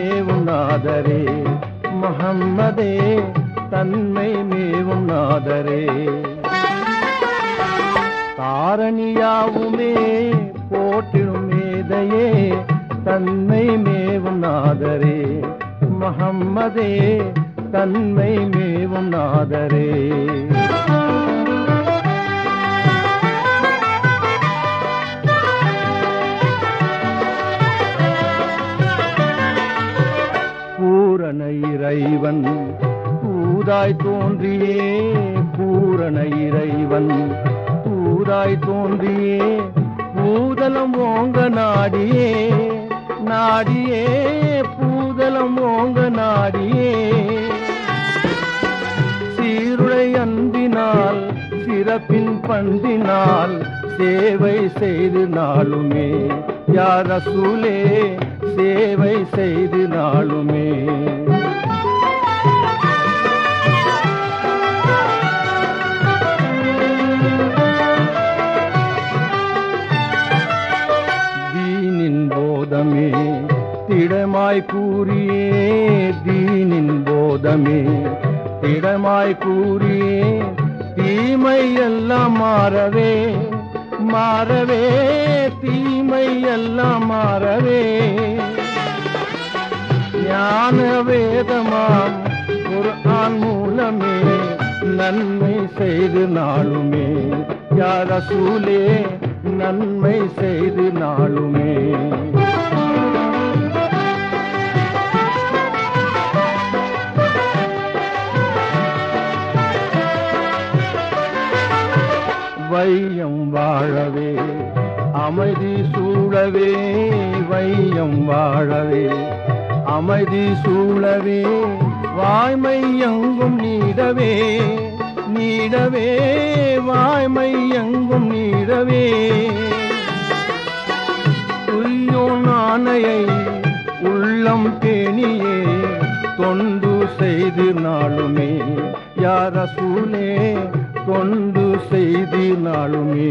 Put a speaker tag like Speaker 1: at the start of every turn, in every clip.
Speaker 1: மேவும் நாதரே முஹம்மதே தன்மை மேவும் நாதரே காரணியாவுமே போற்றிடும் மேதையே தன்மை மேவும் நாதரே முஹம்மதே தன்மை மேவும் நாதரே பூரண இறைவன் தூதாய் தோன்றியே பூரண இறைவன் தூதாய் தோன்றியே பூதலம் ஓங்க நாடியே நாடியே பூதலம் ஓங்க நாடியே சீருடை அன்பினால் சிறப்பின் பண்பினால் சேவை செய்து நாளுமே யார் ரசூலே சேவை செய்து நாளுமே தீனின் போதமே திடமாய் கூறியே தீனின் போதமே திடமாய் கூறியே தீமை எல்லாம் மாறவே மாறவே தீமை எல்லாம் மாறவே ஞான வேதமாம் குர்ஆன் மூலமே நன்மை செய்து நாளுமே யார் ரசூலே நன்மை செய்து நாளுமே வையம் வாழவே அமைதி சூழவே வையம் வாழவே அமைதி சூழவே வாய்மை எங்கும் நீடவே நீடவே வாய்மை எங்கும் நீடவே துய்யோன் ஆணையை உள்ளம் பேணியே தொண்டு செய்து நாளுமே யார் ரசூலே தொண்டு செய்து நாளுமே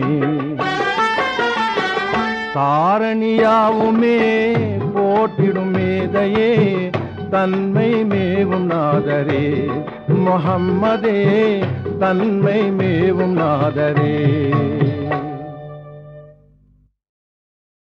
Speaker 1: தாரணியாவுமே போட்டிடும் மேதையே தன்மை மேவும் நாதரே முஹம்மதே தன்மை மேவும் நாதரே